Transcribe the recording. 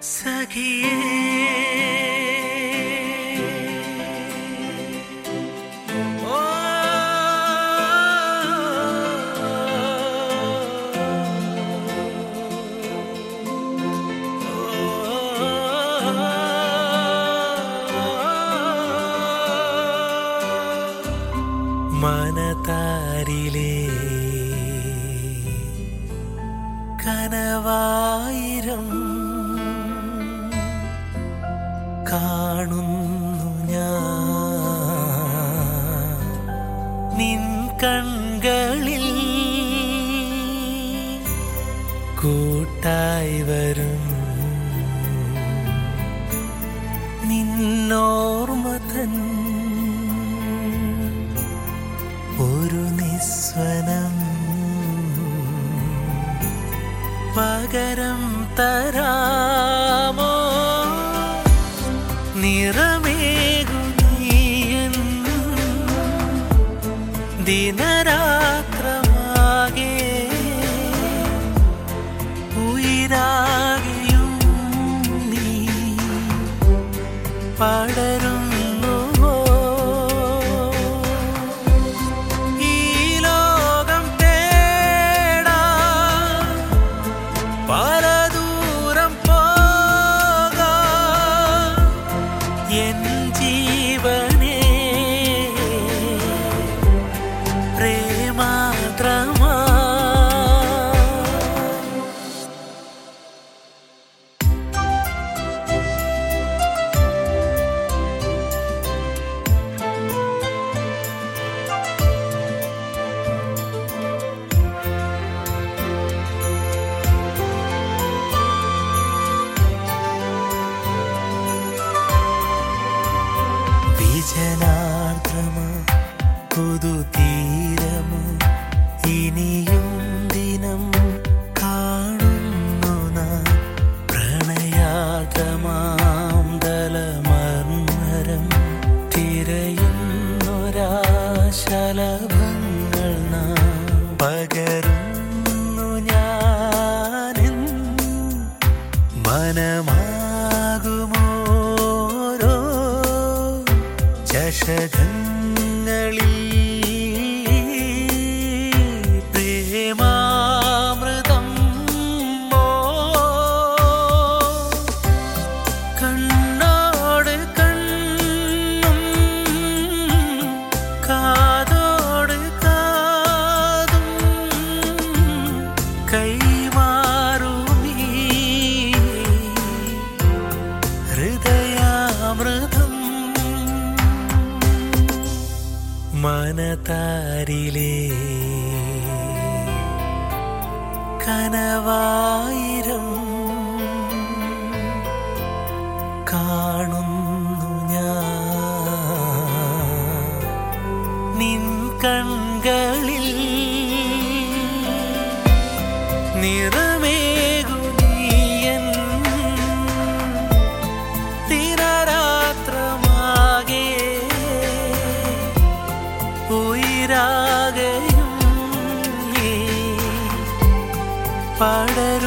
മനതാരിലെ കനവായിരം കാണുന്നു ഞാൻ നിൻ കൺകളിൽ കൂട്ടായി വരും നിന്നോർമതൻ ഒരു നിസ്വനം പകരം തരാമോ നിറമേകുനീയൻ ദിനരാത്രമാകെ ഉയരാകെയും നീ പടരുന്നുവോ ഈ ലോകം തേടാ പല ദൂരം പോകാ എൻ ജീവനേ പ്രേമാദ്രമാ വിജനാർദ്രമ പുതുതീരമു ഇനിയും ദിനം കാണുന്നു നാം പ്രണയാർദ്രമാം ദലമർമരം തിരയുന്നൊരാശലഭങ്ങൾ നാം പകരുന്നു ഞാനും മനമാകുമോരോ ചഷകങ്ങളിൽ പ്രേമാമൃതം മോ കണ്ണോട് കണ്ണും കാതോട് കാതും കൈമാറുമീ ഹൃദയാമൃതം മനതാരിലെ കനവായിരം കാണുന്നു ഞാൻ നിൻ കൺകളിൽ നിറമേകുനീയൻ ദിനരാത്രമാകെ ഉയരാകയും നീ പടരും